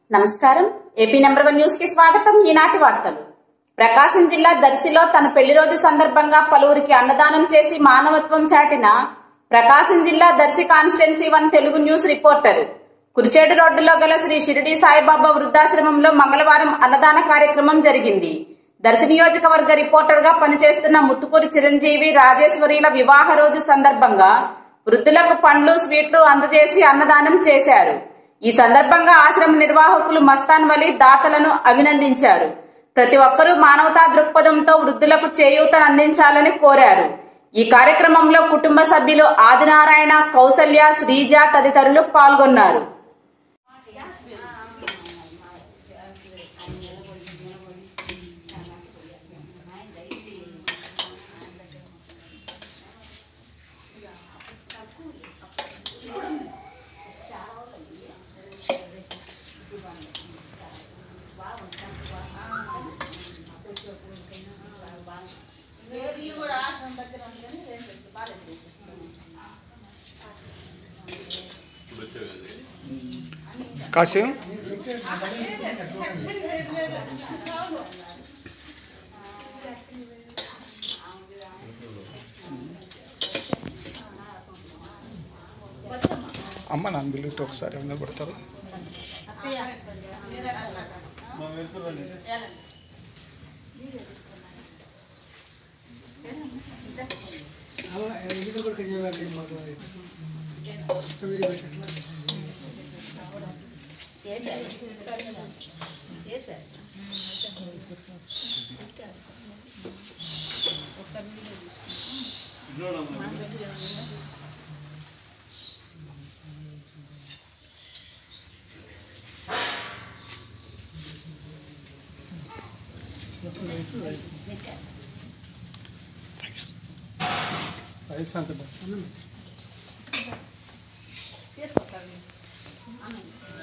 నమస్కారం AP number one news కి స్వాగతం ఈనాటి వార్తలు ప్రకాశం జిల్లా దర్శిలో తన పెళ్లి రోజు సందర్భంగా పలువురికి అన్నదానం చేసి మానవత్వం చాటిన ప్రకాశం జిల్లా Darsi constituency one Telugu news reporter Kurichedu రోడ్డులో గల శ్రీ షిరిడి సాయిబాబా వృద్ధాశ్రమంలో మంగళవారం అన్నదాన కార్యక్రమం జరిగింది దర్శి నియోజకవర్గ రిపోర్టర్ గా పనిచేస్తున్న ముత్తుకూరి చిరంజీవి రాజేశ్వరిల వివాహ రోజు సందర్భంగా వృద్ధులకు పండ్లు స్వీట్లు అందజేసి అన్నదానం చేశారు ఈ సందర్భంగా ఆశ్రమ నిర్వాహకులు మస్తాన్ వలి దాతలను అభినందించారు ప్రతి ఒక్కరూ మానవతా దృక్పథంతో వృద్ధులకు చేయూతను అందించాలని కోరారు ఈ కార్యక్రమంలో కుటుంబ సభ్యులు ఆదినారాయణ కౌసల్య శ్రీజ తదితరులు పాల్గొన్నారు కాశీ అమ్మ నన్ను బిల్లు ఒకసారి ఏమైనా కొడతారు వయసు అంత